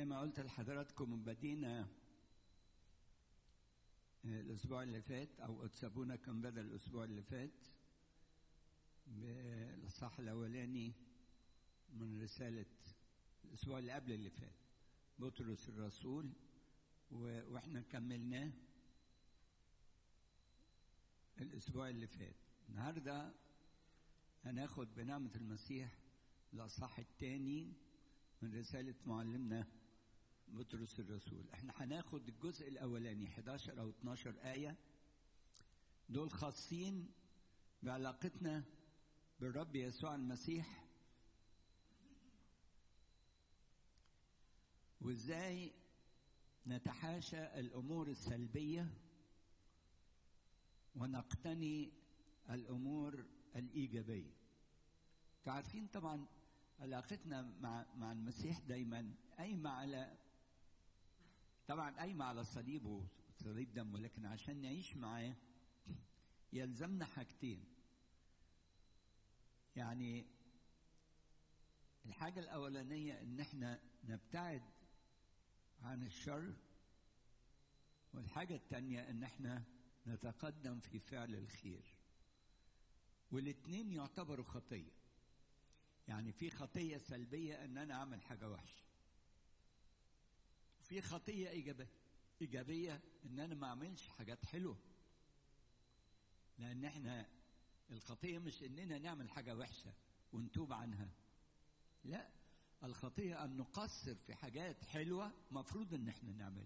زي ما قلت لحضراتكم بدينا الأسبوع اللي فات أو سابونا كان بدأ الأسبوع اللي فات بالإصحاح الأولاني من رسالة الأسبوع اللي قبل اللي فات بطرس الرسول وإحنا كملناه الأسبوع اللي فات النهاردة هناخد بنعمة المسيح الأصحاح الثاني من رسالة معلمنا بطرس الرسول احنا هناخد الجزء الأولاني 11 أو 12 آية دول خاصين بعلاقتنا بالرب يسوع المسيح وازاي نتحاشى الأمور السلبية ونقتني الأمور الإيجابية تعرفين طبعا علاقتنا مع مع المسيح دايما قايمة على طبعا قايمة على الصليب وصليب دمه لكن عشان نعيش معاه يلزمنا حاجتين يعني الحاجة الأولانية إن إحنا نبتعد عن الشر والحاجة التانية إن إحنا نتقدم في فعل الخير والاتنين يعتبروا خطية يعني في خطية سلبية إن أنا أعمل حاجة وحشة في خطية إيجابية إيجابية إن أنا ما أعملش حاجات حلوة لأن إحنا الخطية مش إننا نعمل حاجة وحشة ونتوب عنها لا الخطية أن نقصر في حاجات حلوة مفروض إن إحنا نعملها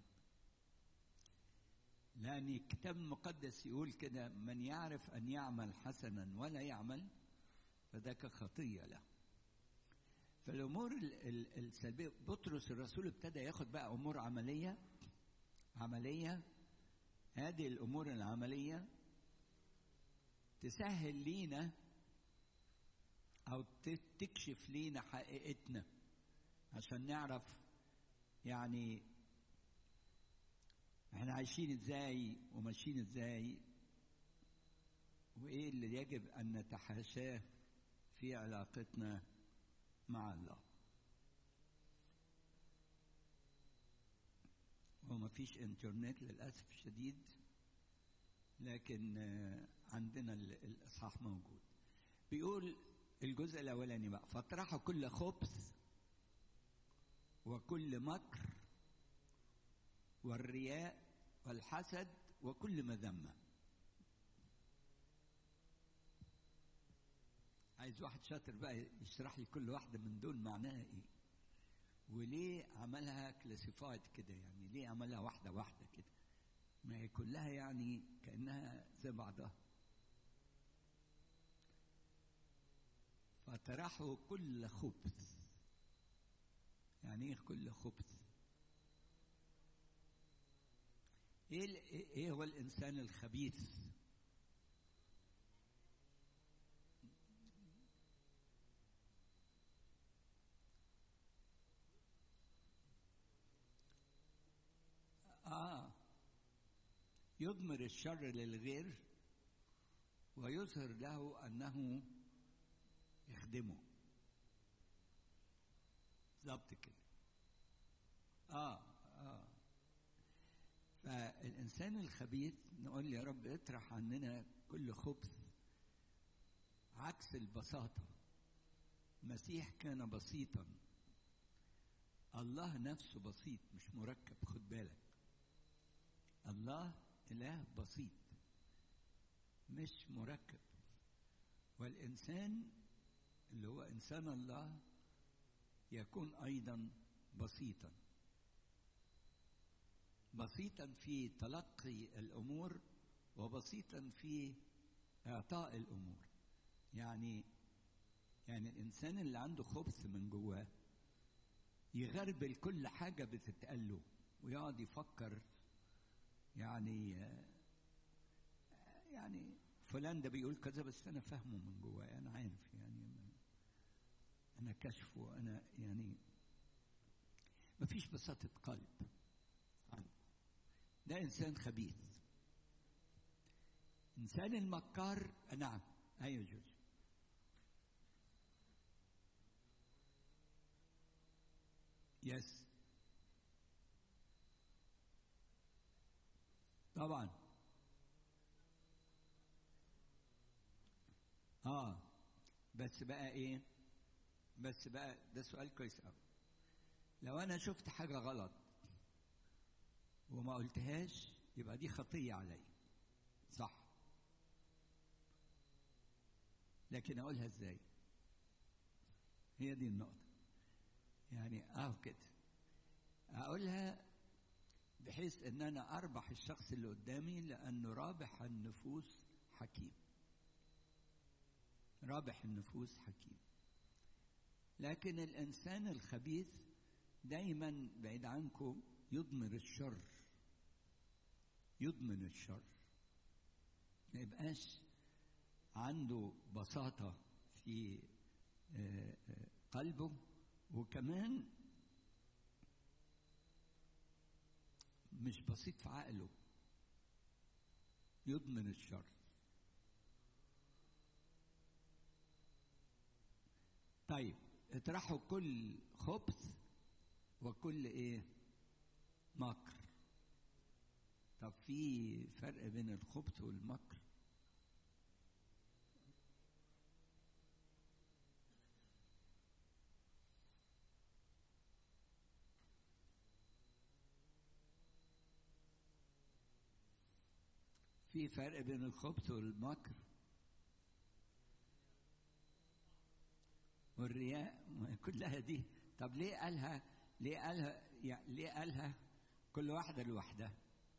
لأن الكتاب المقدس يقول كده من يعرف أن يعمل حسنا ولا يعمل فذاك خطية له فالأمور السلبية بطرس الرسول ابتدى ياخد بقى أمور عملية عملية هذه الأمور العملية تسهل لينا أو تكشف لينا حقيقتنا عشان نعرف يعني احنا عايشين ازاي وماشيين ازاي وايه اللي يجب ان نتحاشاه في علاقتنا مع الله هو ما فيش انترنت للاسف الشديد لكن عندنا الاصحاح موجود بيقول الجزء الاولاني بقى فاطرحوا كل خبث وكل مكر والرياء والحسد وكل مذمة عايز واحد شاطر بقى يشرح لي كل واحدة من دول معناها ايه وليه عملها كلاسيفايد كده يعني ليه عملها واحدة واحدة كده ما هي كلها يعني كأنها زي بعضها فطرحوا كل خبث يعني ايه كل خبث ايه ايه هو الانسان الخبيث اه يضمر الشر للغير ويظهر له انه يخدمه بالظبط كده اه اه فالإنسان الخبيث نقول يا رب اطرح عننا كل خبث عكس البساطة المسيح كان بسيطا الله نفسه بسيط مش مركب خد بالك الله إله بسيط مش مركب والإنسان اللي هو إنسان الله يكون أيضا بسيطا بسيطا في تلقي الامور وبسيطا في اعطاء الامور يعني يعني الانسان اللي عنده خبث من جواه يغربل كل حاجه بتتقال له ويقعد يفكر يعني يعني فلان ده بيقول كذا بس انا فاهمه من جواه انا عارف يعني انا كشفه انا يعني مفيش بساطه قلب ده انسان خبيث انسان المكار نعم ايوه جوز يس طبعا اه بس بقى ايه بس بقى ده سؤال كويس قوي لو انا شفت حاجه غلط وما قلتهاش يبقى دي خطيه علي صح لكن اقولها ازاي هي دي النقطه يعني اه كده اقولها بحيث ان انا اربح الشخص اللي قدامي لانه رابح النفوس حكيم رابح النفوس حكيم لكن الانسان الخبيث دايما بعيد عنكم يضمر الشر يضمن الشر ما يبقاش عنده بساطة في قلبه وكمان مش بسيط في عقله يضمن الشر طيب اطرحوا كل خبث وكل ايه مكر طب في فرق بين الخبث والمكر في فرق بين الخبث والمكر والرياء كلها دي طب ليه قالها ليه قالها يعني ليه قالها كل واحدة لوحدها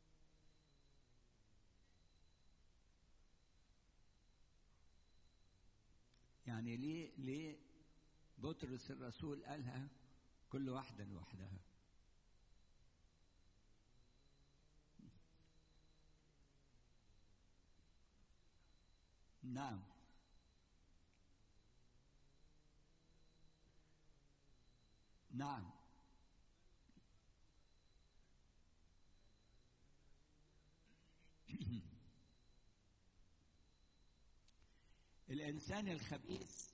يعني ليه ليه بطرس الرسول قالها كل واحدة لوحدها نعم نعم الإنسان الخبيث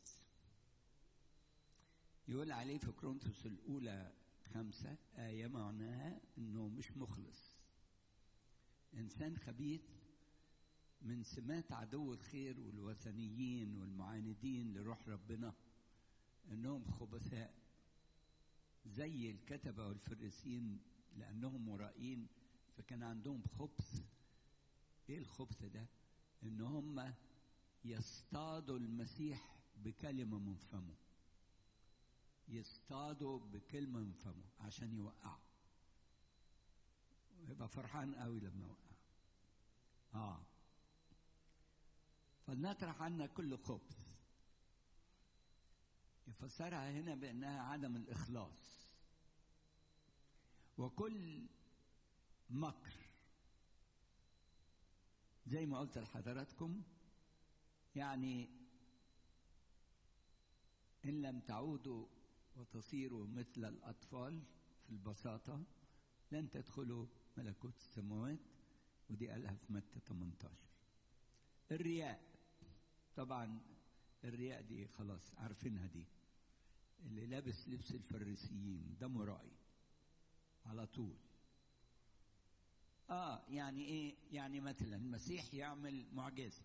يقول عليه في كرونتوس الأولى خمسة آية معناها إنه مش مخلص إنسان خبيث من سمات عدو الخير والوثنيين والمعاندين لروح ربنا إنهم خبثاء زي الكتبة والفريسين لأنهم مرائين فكان عندهم خبث إيه الخبث ده؟ إن هم يصطادوا المسيح بكلمة من فمه يصطادوا بكلمة من فمه عشان يوقعه يبقى فرحان قوي لما وقع اه فلنطرح عنا كل خبث يفسرها هنا بانها عدم الاخلاص وكل مكر زي ما قلت لحضراتكم يعني ان لم تعودوا وتصيروا مثل الاطفال في البساطه لن تدخلوا ملكوت السماوات ودي قالها في متى 18 الرياء طبعا الرياء دي خلاص عارفينها دي اللي لابس لبس الفريسيين ده مرائي على طول اه يعني ايه يعني مثلا المسيح يعمل معجزه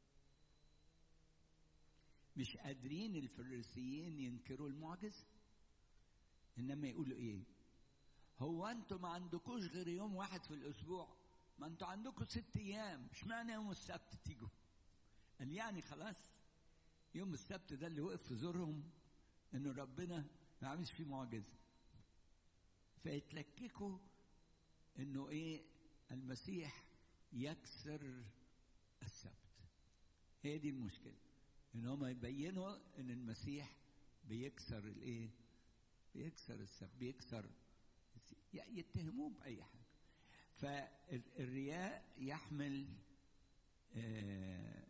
مش قادرين الفريسيين ينكروا المعجزه انما يقولوا ايه هو انتوا ما عندكوش غير يوم واحد في الاسبوع ما انتوا عندكم ست ايام اشمعنى يوم السبت تيجوا قال يعني خلاص يوم السبت ده اللي وقف في زورهم انه ربنا ما عملش فيه معجزه فيتلككوا انه ايه المسيح يكسر السبت هي دي المشكله ان هم يبينوا ان المسيح بيكسر الايه بيكسر السبت بيكسر يتهموه باي حاجه فالرياء يحمل آه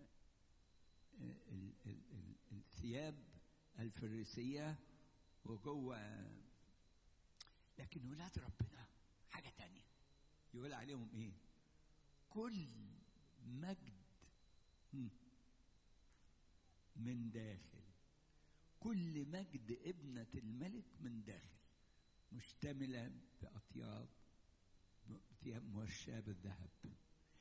الثياب الفريسية وجوه لكن ولاد ربنا حاجة تانية يقول عليهم ايه كل مجد من داخل كل مجد ابنة الملك من داخل مشتملة بأطياب أطياب موشاة بالذهب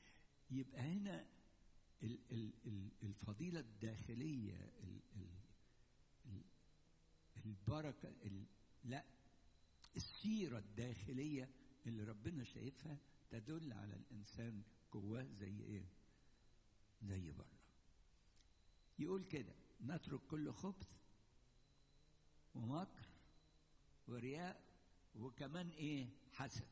يبقى هنا ال ال ال الفضيلة الداخلية ال ال ال البركة ال لا السيرة الداخلية اللي ربنا شايفها تدل على الإنسان جواه زي إيه؟ زي بره. يقول كده نترك كل خبث ومكر ورياء وكمان إيه؟ حسد.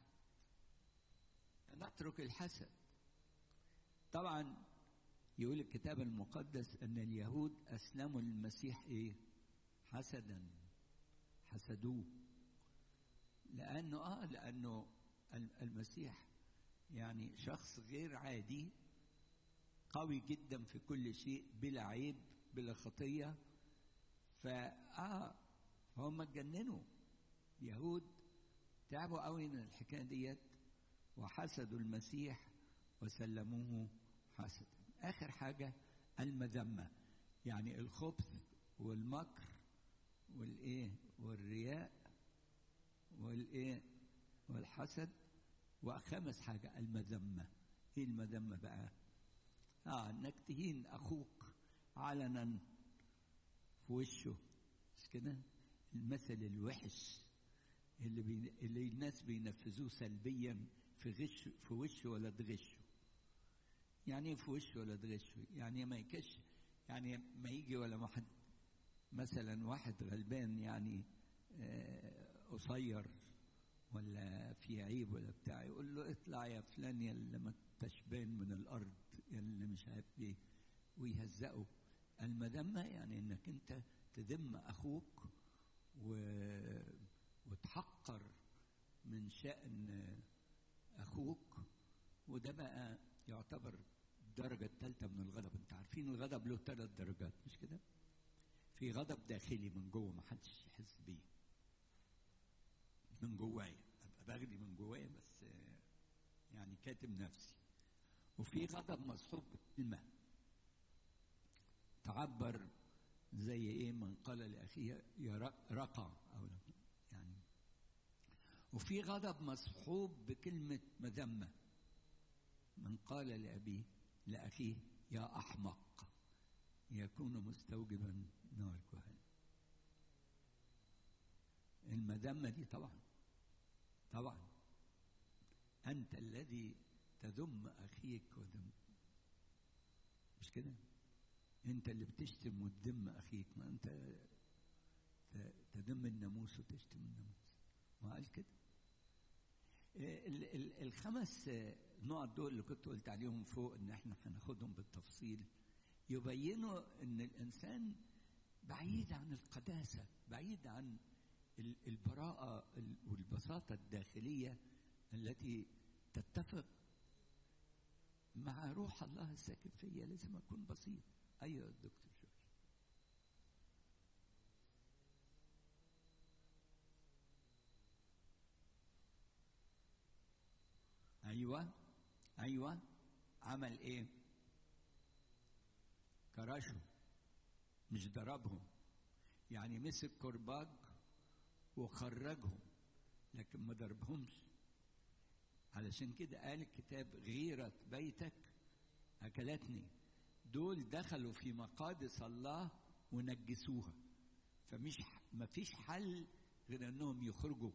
نترك الحسد. طبعا يقول الكتاب المقدس ان اليهود اسلموا للمسيح ايه حسدا حسدوه لانه اه لانه المسيح يعني شخص غير عادي قوي جدا في كل شيء بلا عيب بلا خطيه فاه هم اتجننوا يهود تعبوا قوي من الحكايه ديت وحسدوا المسيح وسلموه حسدا آخر حاجة المذمة يعني الخبث والمكر والإيه والرياء والإيه والحسد وخامس حاجة المذمة إيه المذمة بقى؟ آه إنك تهين أخوك علنا في وشه مش كده؟ المثل الوحش اللي بي... اللي الناس بينفذوه سلبيا في غش في وشه ولا تغشه يعني ايه في وشه ولا تغشه يعني ما يكش يعني ما يجي ولا واحد مثلا واحد غلبان يعني قصير ولا في عيب ولا بتاع يقول له اطلع يا فلان يا اللي ما تشبان من الارض يا اللي مش عارف ايه ويهزقه المذمه يعني انك انت تذم اخوك و... وتحقر من شأن اخوك وده بقى يعتبر الدرجة الثالثة من الغضب انت عارفين الغضب له ثلاث درجات مش كده في غضب داخلي من جوه ما حدش يحس بيه من جوايا ابقى بغلي من جوايا بس يعني كاتم نفسي وفي غضب مصحوب بكلمة تعبر زي ايه من قال لاخيه يا رقع او يعني وفي غضب مصحوب بكلمة مذمة من قال لأبيه لأخيه يا أحمق يكون مستوجبا نار جهنم المذمة دي طبعا طبعا أنت الذي تذم أخيك وذم مش كده أنت اللي بتشتم وتذم أخيك ما أنت تذم الناموس وتشتم الناموس ما قال كده الخمس نقط دول اللي كنت قلت عليهم فوق ان احنا هناخدهم بالتفصيل يبينوا ان الانسان بعيد عن القداسه بعيد عن البراءه والبساطه الداخليه التي تتفق مع روح الله الساكن فيا لازم اكون بسيط ايوه دكتور جورج ايوه ايوه عمل ايه كرشهم مش ضربهم يعني مسك كرباج وخرجهم لكن ما ضربهمش علشان كده قال الكتاب غيرة بيتك أكلتني دول دخلوا في مقادس الله ونجسوها فمش ما فيش حل غير انهم يخرجوا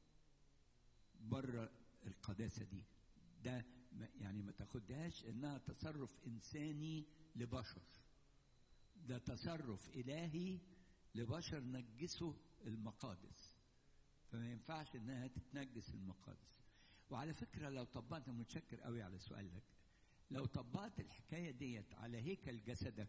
بره القداسه دي ده يعني ما تاخدهاش انها تصرف انساني لبشر ده تصرف الهي لبشر نجسوا المقادس فما ينفعش انها تتنجس المقادس وعلى فكره لو طبقت متشكر قوي على سؤالك لو طبقت الحكايه ديت على هيكل جسدك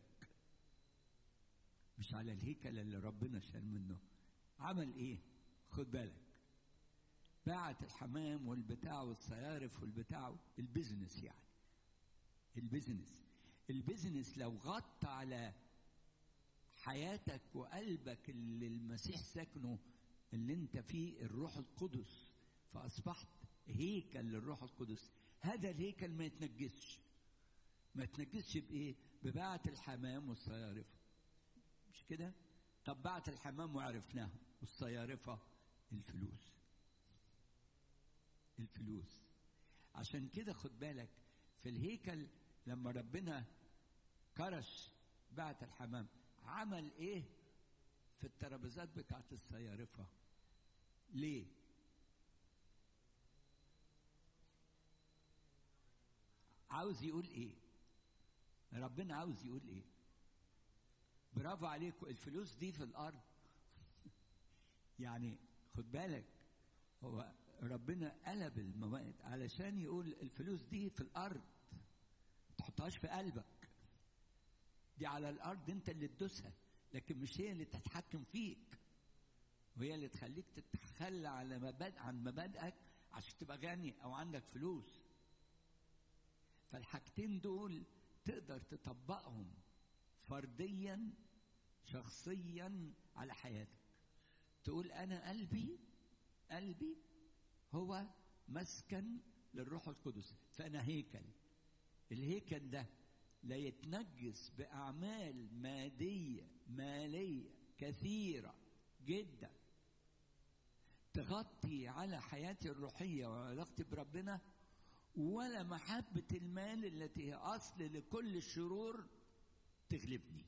مش على الهيكل اللي ربنا شال منه عمل ايه خد بالك باعت الحمام والبتاع والصيارف والبتاع البيزنس يعني البيزنس البيزنس لو غطى على حياتك وقلبك اللي المسيح ساكنه اللي انت فيه الروح القدس فاصبحت هيكل للروح القدس هذا الهيكل ما يتنجسش ما يتنجسش بايه بباعة الحمام والصيارف مش كده طب باعة الحمام وعرفناها والصيارفة الفلوس الفلوس عشان كده خد بالك في الهيكل لما ربنا كرش بعت الحمام عمل ايه في الترابيزات بتاعت الصيارفة ليه عاوز يقول ايه ربنا عاوز يقول ايه برافو عليكم الفلوس دي في الارض يعني خد بالك هو ربنا قلب المواد علشان يقول الفلوس دي في الارض ما تحطهاش في قلبك دي على الارض انت اللي تدوسها لكن مش هي اللي تتحكم فيك وهي اللي تخليك تتخلى على مبادئ عن مبادئك عشان تبقى غني او عندك فلوس فالحاجتين دول تقدر تطبقهم فرديا شخصيا على حياتك تقول انا قلبي قلبي هو مسكن للروح القدس فانا هيكل الهيكل ده لا يتنجس باعمال ماديه ماليه كثيره جدا تغطي على حياتي الروحيه وعلاقتي بربنا ولا محبه المال التي هي اصل لكل الشرور تغلبني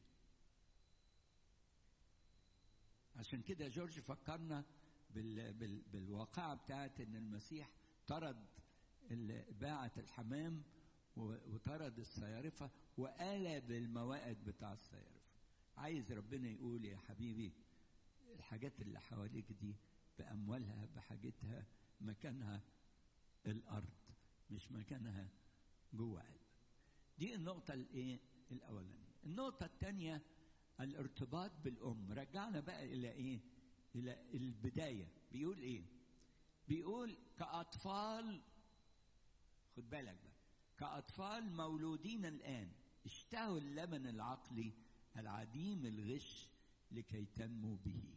عشان كده جورج فكرنا بال بال بالواقعة بتاعت ان المسيح طرد باعة الحمام وطرد الصيارفة وقلب الموائد بتاع الصيارفة عايز ربنا يقول يا حبيبي الحاجات اللي حواليك دي بأموالها بحاجتها مكانها الأرض مش مكانها جوه قلبك دي النقطة الايه الأولانية النقطة الثانية الارتباط بالأم رجعنا بقى إلى إيه إلى البداية بيقول إيه بيقول كأطفال خد بالك بقى كأطفال مولودين الآن اشتهوا اللبن العقلي العديم الغش لكي تنمو به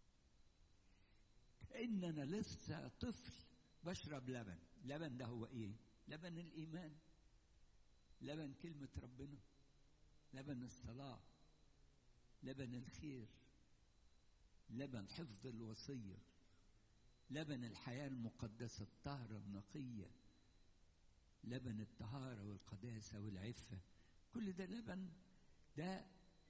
كأننا لسه طفل بشرب لبن لبن ده هو ايه لبن الإيمان لبن كلمة ربنا لبن الصلاة لبن الخير لبن حفظ الوصية لبن الحياة المقدسة الطاهرة النقية لبن الطهارة والقداسة والعفة كل ده لبن ده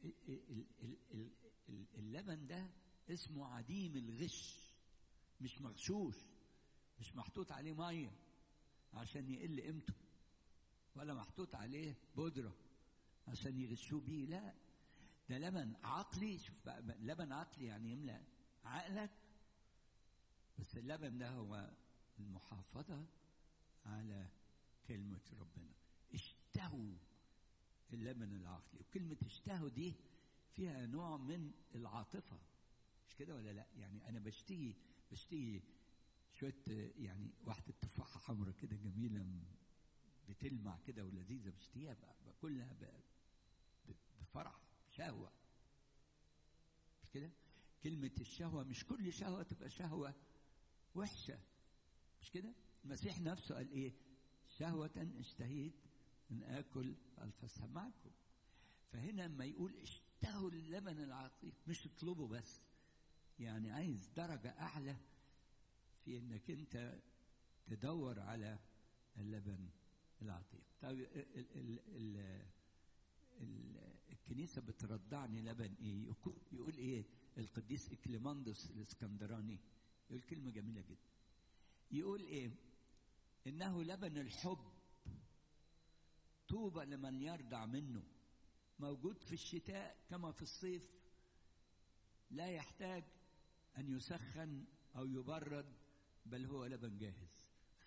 اللبن ده اسمه عديم الغش مش مغشوش مش محطوط عليه ميه عشان يقل قيمته ولا محطوط عليه بودرة عشان يغشوه بيه لا ده لبن عقلي شوف بقى لبن عقلي يعني يملأ عقلك بس اللبن ده هو المحافظة على كلمة ربنا اشتهوا اللبن العقلي وكلمة اشتهوا دي فيها نوع من العاطفة مش كده ولا لا يعني أنا بشتهي بشتهي شوية يعني واحدة تفاحة حمراء كده جميلة بتلمع كده ولذيذة بشتهيها باكلها بفرح شهوة مش كده؟ كلمة الشهوة مش كل شهوة تبقى شهوة وحشة مش كده؟ المسيح نفسه قال إيه؟ شهوة اشتهيت أن آكل الفصح معكم فهنا لما يقول اشتهوا اللبن العقيق مش اطلبوا بس يعني عايز درجة أعلى في إنك أنت تدور على اللبن العتيق طيب ال ال ال ال الكنيسة بترضعني لبن إيه يقول إيه القديس إكليماندوس الإسكندراني يقول كلمة جميلة جدا يقول إيه إنه لبن الحب طوبى لمن يرضع منه موجود في الشتاء كما في الصيف لا يحتاج أن يسخن أو يبرد بل هو لبن جاهز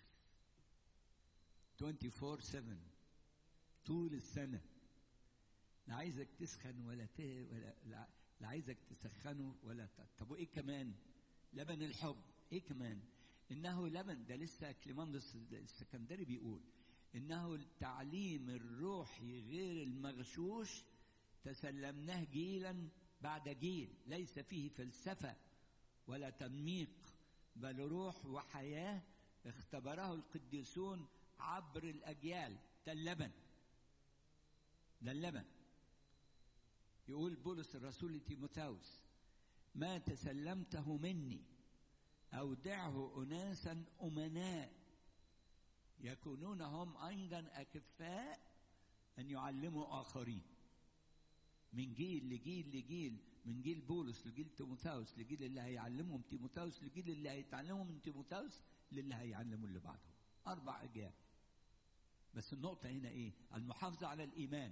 24 7 طول السنة لا عايزك تسخن ولا ت... ولا لا عايزك تسخنه ولا ت... طب وايه كمان؟ لبن الحب ايه كمان؟ انه لبن ده لسه كليماندوس السكندري بيقول انه التعليم الروحي غير المغشوش تسلمناه جيلا بعد جيل ليس فيه فلسفه ولا تنميق بل روح وحياه اختبره القديسون عبر الاجيال ده اللبن ده اللبن يقول بولس الرسول لتيموثاوس ما تسلمته مني اودعه اناسا امناء يكونون هم ايضا اكفاء أن يعلموا آخرين من جيل لجيل لجيل من جيل بولس لجيل تيموثاوس لجيل اللي هيعلمهم تيموثاوس لجيل اللي هيتعلموا من تيموثاوس للي هيعلموا اللي بعدهم أربع أجيال بس النقطة هنا إيه؟ المحافظة على الإيمان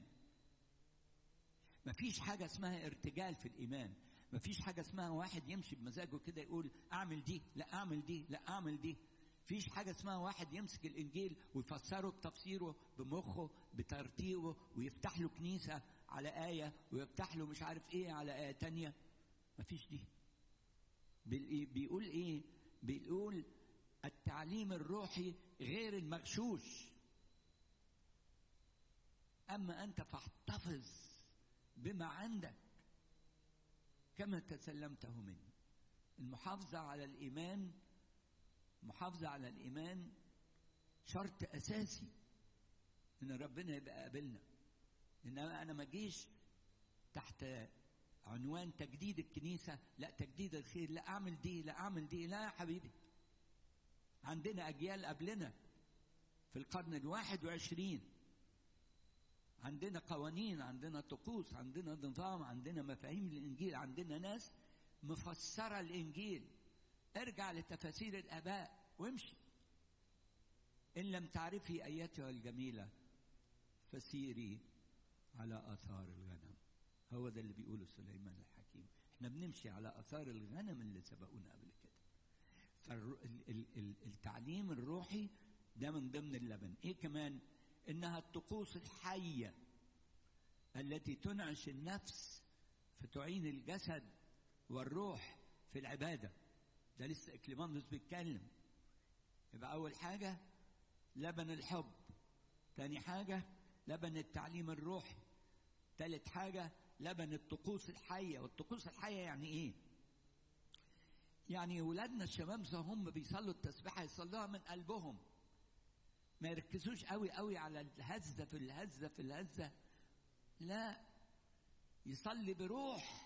مفيش حاجة اسمها ارتجال في الإيمان مفيش حاجة اسمها واحد يمشي بمزاجه كده يقول أعمل دي لا أعمل دي لا أعمل دي فيش حاجة اسمها واحد يمسك الإنجيل ويفسره بتفسيره بمخه بترتيبه ويفتح له كنيسة على آية ويفتح له مش عارف إيه على آية تانية مفيش دي بيقول إيه بيقول التعليم الروحي غير المغشوش أما أنت فاحتفظ بما عندك كما تسلمته مني المحافظة على الإيمان المحافظة على الإيمان شرط أساسي إن ربنا يبقى قابلنا إنما أنا ما أجيش تحت عنوان تجديد الكنيسة لا تجديد الخير لا أعمل دي لا أعمل دي لا يا حبيبي عندنا أجيال قبلنا في القرن الواحد وعشرين عندنا قوانين عندنا طقوس عندنا نظام عندنا مفاهيم الإنجيل عندنا ناس مفسرة الإنجيل ارجع لتفاسير الآباء وامشي إن لم تعرفي أيتها الجميلة فسيري على آثار الغنم هو ده اللي بيقوله سليمان الحكيم احنا بنمشي على آثار الغنم اللي سبقونا قبل كده فالتعليم الروحي ده من ضمن اللبن ايه كمان انها الطقوس الحيه التي تنعش النفس فتعين الجسد والروح في العباده ده لسه اكليماندوس بيتكلم يبقى اول حاجه لبن الحب تاني حاجه لبن التعليم الروحي تالت حاجه لبن الطقوس الحيه والطقوس الحيه يعني ايه يعني ولادنا الشباب هم بيصلوا التسبيحه يصلوها من قلبهم ما يركزوش قوي قوي على الهزه في الهزه في الهزه لا يصلي بروح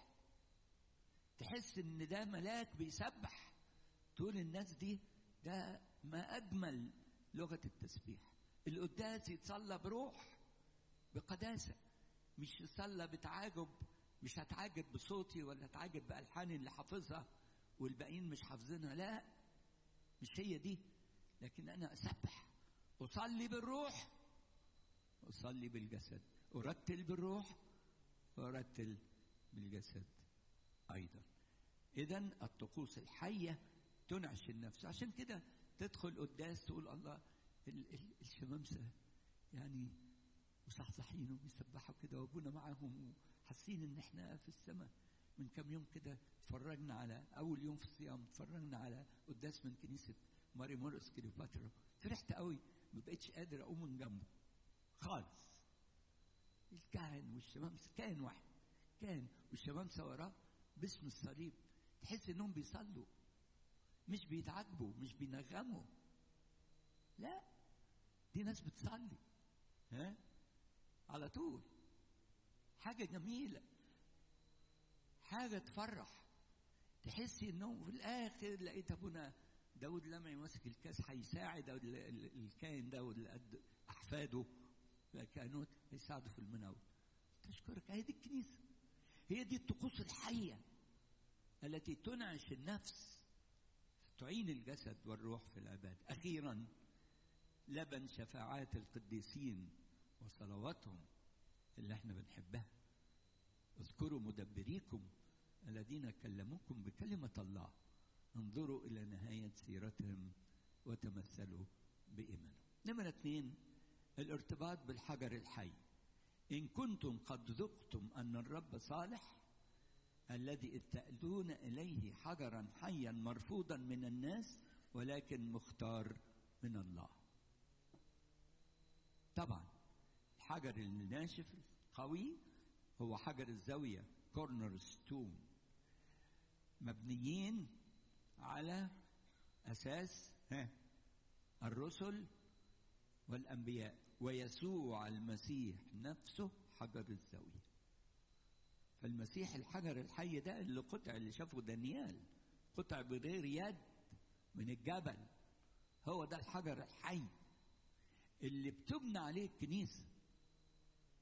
تحس ان ده ملاك بيسبح تقول الناس دي ده ما اجمل لغه التسبيح القداس يتصلى بروح بقداسه مش يصلى بتعاجب مش هتعاجب بصوتي ولا هتعاجب بالحاني اللي حافظها والباقيين مش حافظينها لا مش هي دي لكن انا اسبح اصلي بالروح اصلي بالجسد ارتل بالروح وارتل بالجسد ايضا اذا الطقوس الحيه تنعش النفس عشان كده تدخل قداس تقول الله الشمامسه يعني مصحصحين وبيسبحوا كده وابونا معاهم وحاسين ان احنا في السماء من كام يوم كده اتفرجنا على اول يوم في الصيام اتفرجنا على قداس من كنيسه ماري مورس كليوباترا فرحت قوي ما بقتش قادر اقوم من جنبه خالص الكاهن والشمامسه كاهن واحد كاهن والشمامسه وراه باسم الصليب تحس انهم بيصلوا مش بيتعاتبوا مش بينغموا لا دي ناس بتصلي ها على طول حاجه جميله حاجه تفرح تحسي انهم في الاخر لقيت ابونا داود لما يمسك الكاس هيساعد الكائن ده واللي قد احفاده كانوت هيساعدوا في المناول تشكرك هي دي الكنيسه هي دي الطقوس الحيه التي تنعش النفس تعين الجسد والروح في العباده اخيرا لبن شفاعات القديسين وصلواتهم اللي احنا بنحبها اذكروا مدبريكم الذين كلموكم بكلمه الله انظروا إلى نهاية سيرتهم وتمثلوا بإيمانهم نمرة اثنين الارتباط بالحجر الحي إن كنتم قد ذقتم أن الرب صالح الذي إذ تأتون إليه حجرا حيا مرفوضا من الناس ولكن مختار من الله طبعا الحجر الناشف القوي هو حجر الزاوية كورنر ستون مبنيين على اساس ها الرسل والانبياء ويسوع المسيح نفسه حجر الزاويه فالمسيح الحجر الحي ده اللي قطع اللي شافه دانيال قطع بغير يد من الجبل هو ده الحجر الحي اللي بتبنى عليه الكنيسه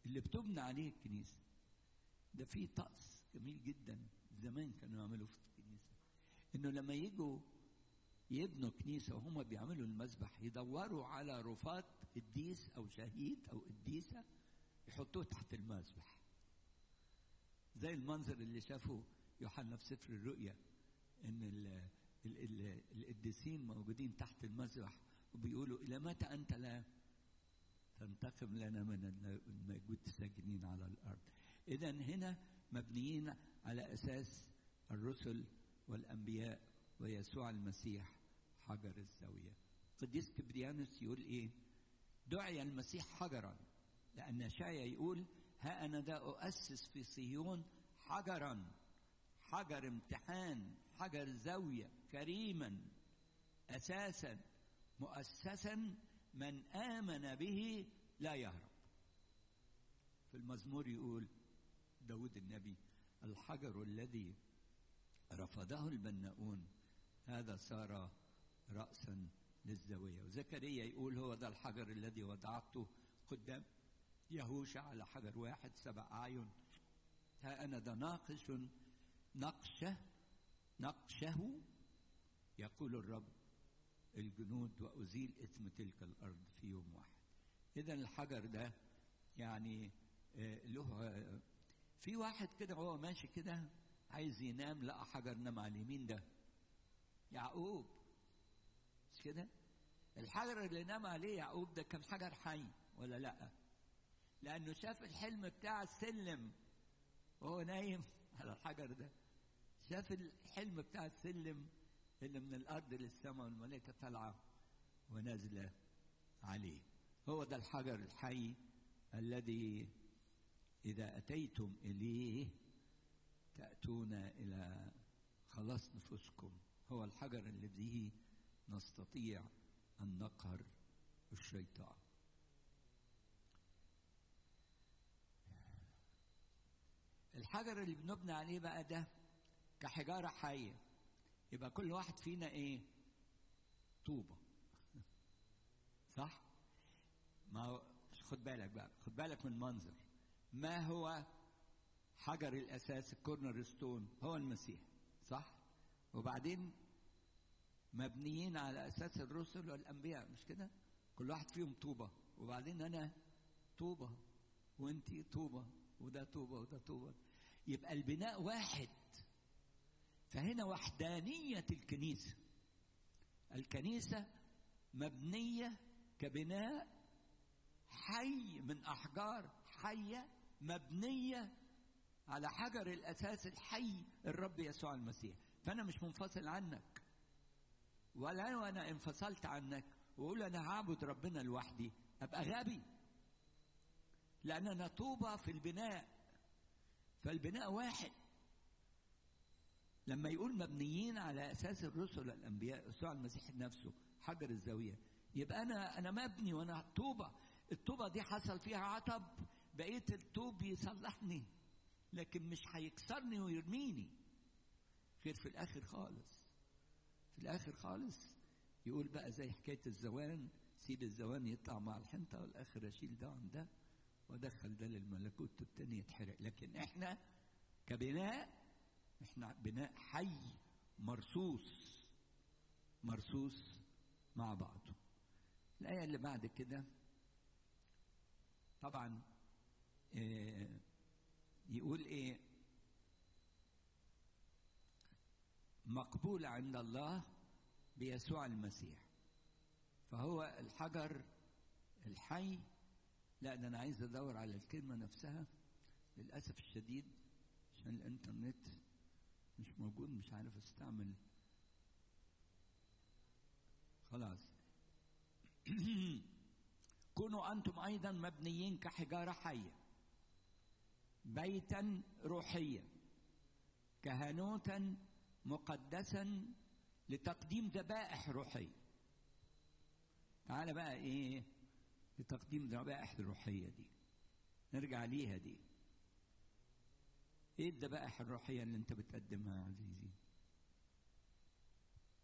اللي بتبنى عليه الكنيسة ده في طقس جميل جدا زمان كانوا يعملوا في الكنيسة انه لما يجوا يبنوا كنيسة وهم بيعملوا المذبح يدوروا على رفات قديس أو شهيد أو قديسة يحطوه تحت المذبح زي المنظر اللي شافه يوحنا في سفر الرؤيا ان ال ال ال القديسين موجودين تحت المذبح وبيقولوا الى متى انت لا تنتقم لنا من الموجود ساكنين على الارض اذا هنا مبنيين على اساس الرسل والانبياء ويسوع المسيح حجر الزاويه قديس كبريانوس يقول ايه دعي المسيح حجرا لان شايا يقول ها انا ذا اؤسس في صهيون حجرا حجر امتحان حجر زاويه كريما اساسا مؤسسا من امن به لا يهرب في المزمور يقول داود النبي الحجر الذي رفضه البناؤون هذا صار رأسا للزاوية وزكريا يقول هو ذا الحجر الذي وضعته قدام يهوشع على حجر واحد سبع أعين ها أنا ذا ناقش نقشه نقشه يقول الرب الجنود وأزيل إثم تلك الأرض في يوم واحد إذا الحجر ده يعني له في واحد كده وهو ماشي كده عايز ينام لقى حجر نام على اليمين ده يعقوب مش كده الحجر اللي نام عليه يعقوب ده كان حجر حي ولا لا لانه شاف الحلم بتاع السلم وهو نايم على الحجر ده شاف الحلم بتاع السلم اللي من الارض للسماء والملائكه طالعه ونازله عليه هو ده الحجر الحي الذي اذا اتيتم اليه تاتون الى خلاص نفوسكم هو الحجر اللي به نستطيع ان نقهر الشيطان الحجر اللي بنبني عليه بقى ده كحجاره حيه يبقى كل واحد فينا ايه طوبه صح ما هو خد بالك بقى خد بالك من المنظر ما هو حجر الاساس الكورنر ستون هو المسيح صح وبعدين مبنيين على اساس الرسل والانبياء مش كده كل واحد فيهم طوبه وبعدين انا طوبه وانت طوبه وده طوبه وده طوبه يبقى البناء واحد فهنا وحدانيه الكنيسه الكنيسه مبنيه كبناء حي من احجار حيه مبنيه على حجر الاساس الحي الرب يسوع المسيح فانا مش منفصل عنك ولا وانا انفصلت عنك واقول انا هعبد ربنا لوحدي ابقى غبي لان انا طوبه في البناء فالبناء واحد لما يقول مبنيين على اساس الرسل والانبياء يسوع المسيح نفسه حجر الزاويه يبقى انا انا مبني وانا طوبه الطوبه دي حصل فيها عطب بقيت الطوب يصلحني لكن مش هيكسرني ويرميني غير في الاخر خالص في الاخر خالص يقول بقى زي حكايه الزوان سيب الزوان يطلع مع الحنطه والاخر اشيل ده عن ده وادخل ده للملكوت والتاني يتحرق لكن احنا كبناء احنا بناء حي مرصوص مرصوص مع بعضه الآية اللي بعد كده طبعا اه يقول ايه مقبول عند الله بيسوع المسيح فهو الحجر الحي لا ده انا عايز ادور على الكلمه نفسها للاسف الشديد عشان الانترنت مش موجود مش عارف استعمل خلاص كونوا انتم ايضا مبنيين كحجاره حيه بيتا روحيا كهنوتا مقدسا لتقديم ذبائح روحيه تعالى بقى ايه لتقديم ذبائح الروحيه دي نرجع ليها دي ايه الذبائح الروحيه اللي انت بتقدمها يا عزيزي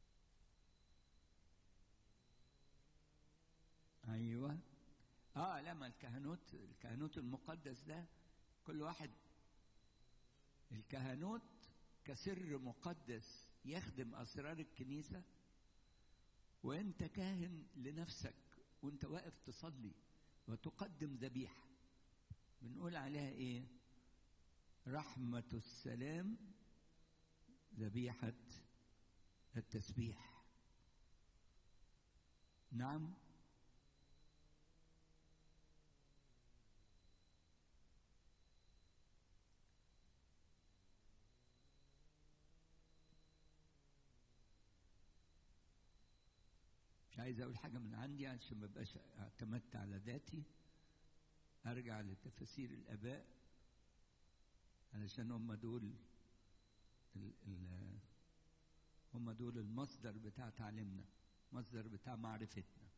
ايوه اه لا نعمة الكهنوت الكهنوت المقدس ده كل واحد الكهنوت كسر مقدس يخدم أسرار الكنيسة وأنت كاهن لنفسك وأنت واقف تصلي وتقدم ذبيحة بنقول عليها إيه؟ رحمة السلام ذبيحة التسبيح نعم مش عايز اقول حاجه من عندي عشان ما ابقاش اعتمدت على ذاتي ارجع لتفاسير الاباء علشان هم دول ال ال هم دول المصدر بتاع تعليمنا مصدر بتاع معرفتنا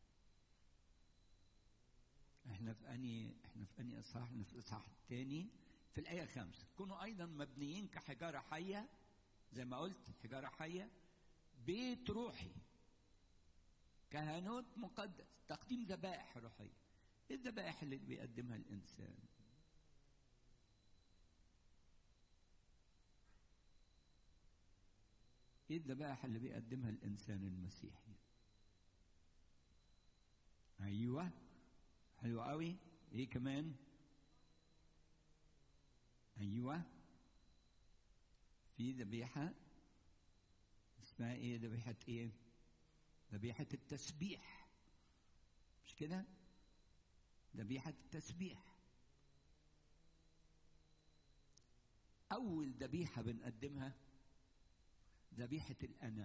احنا في اني احنا في اني اصحاح احنا في الاصحاح الثاني في الايه خمسة كونوا ايضا مبنيين كحجاره حيه زي ما قلت حجاره حيه بيت روحي كهنوت مقدس تقديم ذبائح روحيه ايه الذبائح اللي بيقدمها الانسان ايه الذبائح اللي بيقدمها الانسان المسيحي ايوه حلو قوي ايه كمان ايوه في ذبيحه اسمها ايه ذبيحه ايه ذبيحه التسبيح مش كده ذبيحه التسبيح اول ذبيحه بنقدمها ذبيحة الأنا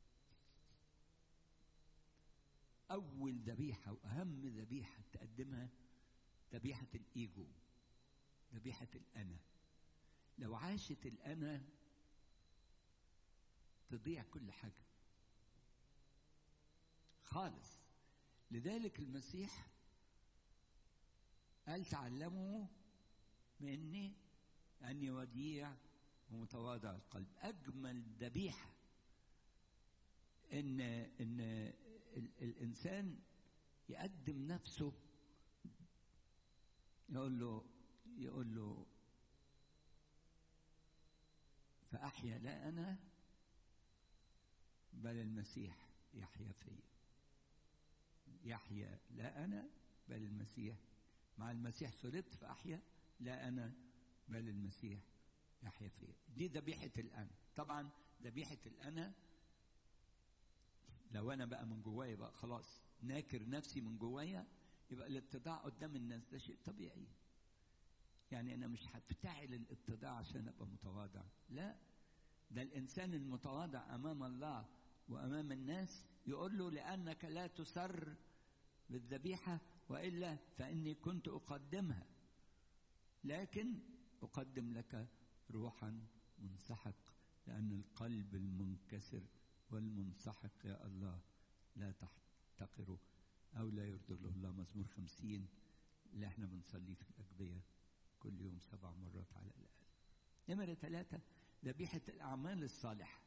أول ذبيحة وأهم ذبيحة تقدمها ذبيحة الإيجو ذبيحة الأنا لو عاشت الأنا تضيع كل حاجة خالص لذلك المسيح قال تعلموا مني أني وديع ومتواضع القلب اجمل ذبيحه ان ان الانسان يقدم نفسه يقول له يقول له فاحيا لا انا بل المسيح يحيا فيا يحيا لا انا بل المسيح مع المسيح صلبت فاحيا لا انا بل المسيح يحيا فيا دي ذبيحة الأنا طبعا ذبيحة الأنا لو أنا بقى من جوايا بقى خلاص ناكر نفسي من جوايا يبقى الاتضاع قدام الناس ده شيء طبيعي يعني أنا مش هفتعل الاتضاع عشان أبقى متواضع لا ده الإنسان المتواضع أمام الله وأمام الناس يقول له لأنك لا تسر بالذبيحة وإلا فإني كنت أقدمها لكن أقدم لك روحا منسحق لأن القلب المنكسر والمنسحق يا الله لا تحتقره أو لا يرضي له الله مزمور خمسين اللي احنا بنصليه في الأجبية كل يوم سبع مرات على الأقل نمرة ثلاثة ذبيحة الأعمال الصالحة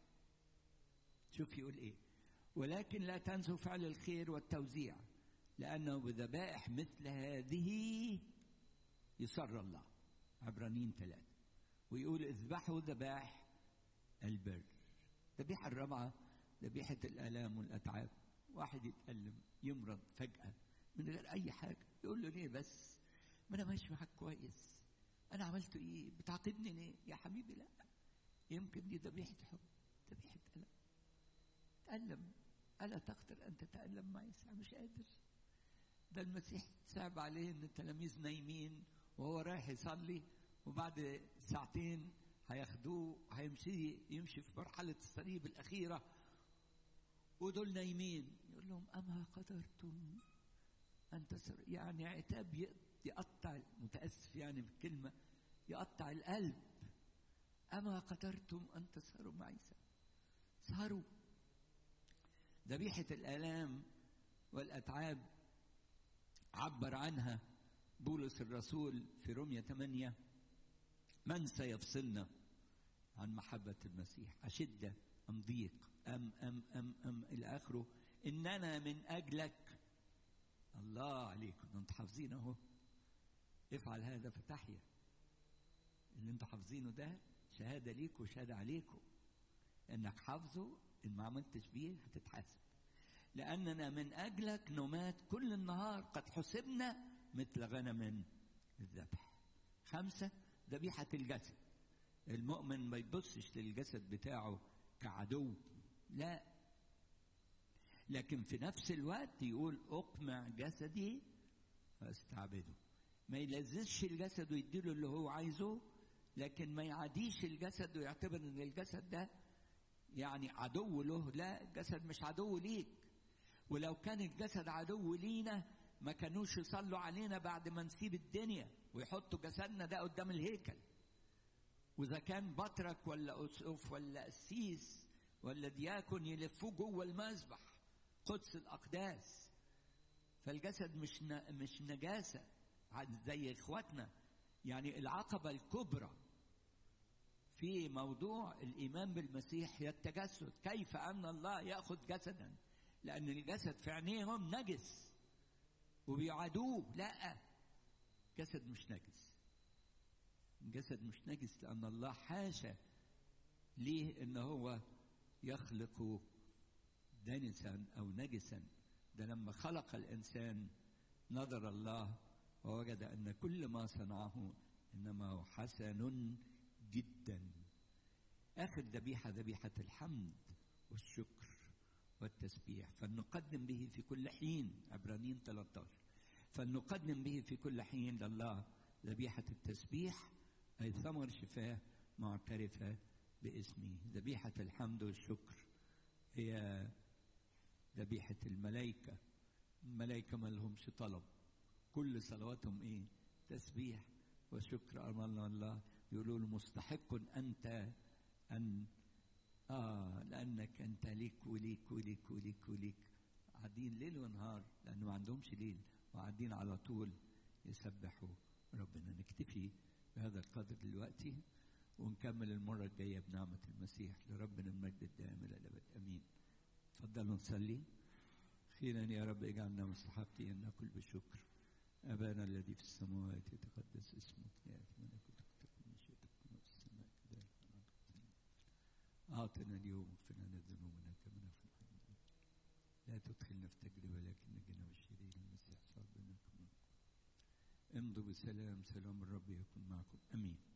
شوف يقول إيه ولكن لا تنسوا فعل الخير والتوزيع لأنه بذبائح مثل هذه يسر الله عبرانيين ثلاثة ويقول اذبحوا ذبائح البر الذبيحة الرابعة ذبيحة الآلام والأتعاب واحد يتألم يمرض فجأة من غير أي حاجة يقول له ليه بس ما أنا ماشي معاك كويس أنا عملت إيه بتعاقبني ليه يا حبيبي لا يمكن دي ذبيحة حب ذبيحة ألم تألم ألا تقدر أن تتألم معي مش قادر ده المسيح صعب عليه ان التلاميذ نايمين وهو رايح يصلي وبعد ساعتين هياخدوه هيمشي يمشي في مرحلة الصليب الأخيرة ودول نايمين يقول لهم أما قدرتم أن تسر يعني عتاب يقطع متأسف يعني بالكلمة يقطع القلب أما قدرتم أن تسهروا معي سهروا ذبيحة الآلام والأتعاب عبر عنها بولس الرسول في رومية 8 من سيفصلنا عن محبة المسيح أشدة أم ضيق أم أم أم أم إلى آخره إننا من أجلك الله عليكم أنتم حافظين أهو افعل هذا فتحيا اللي انتوا حافظينه ده شهادة ليك وشهادة عليكم انك حافظه ان ما عملتش بيه هتتحاسب لأننا من أجلك نمات كل النهار قد حسبنا مثل غنم الذبح خمسة ذبيحة الجسد المؤمن ما يبصش للجسد بتاعه كعدو لا لكن في نفس الوقت يقول أقمع جسدي واستعبده ما يلذذش الجسد ويديله اللي هو عايزه لكن ما يعاديش الجسد ويعتبر ان الجسد ده يعني عدو له لا الجسد مش عدو ليك ولو كان الجسد عدو لينا ما كانوش يصلوا علينا بعد ما نسيب الدنيا ويحطوا جسدنا ده قدام الهيكل واذا كان بطرك ولا اسقف ولا قسيس ولا دياكون يلفوه جوه المذبح قدس الاقداس فالجسد مش مش نجاسه زي اخواتنا يعني العقبه الكبرى في موضوع الايمان بالمسيح هي التجسد كيف ان الله ياخذ جسدا لان الجسد في عينيهم نجس وبيعادوه لا جسد مش نجس الجسد مش نجس لان الله حاشا ليه ان هو يخلق دنسا او نجسا ده لما خلق الانسان نظر الله ووجد ان كل ما صنعه انما هو حسن جدا اخر ذبيحه ذبيحه الحمد والشكر والتسبيح فلنقدم به في كل حين عبرانيين 13 فلنقدم به في كل حين لله ذبيحة التسبيح أي ثمر شفاه معترفة باسمه ذبيحة الحمد والشكر هي ذبيحة الملائكة الملائكة ما لهمش طلب كل صلواتهم ايه تسبيح وشكر أمام الله يقولوا له مستحق أنت أن آه لأنك أنت ليك وليك وليك وليك وليك قاعدين ليل ونهار لأنه ما عندهمش ليل وقاعدين على طول يسبحوا ربنا نكتفي بهذا القدر دلوقتي ونكمل المرة الجاية بنعمة المسيح لربنا المجد الدائم إلى الأبد أمين تفضلوا نصلي أخيرا يا رب اجعلنا مستحقين أن نأكل بشكر أبانا الذي في السماوات يتقدس اسمك يأتي ملكوتك تكن مشيئتك كما في السماء كذلك على الأرض أعطنا اليوم اغفر لنا ذنوبنا كما نغفر لنا لا تدخلنا في تجربة لكن نجنا بالشرير المسيح صار بنا كما امضوا بسلام سلام الرب يكون معكم امين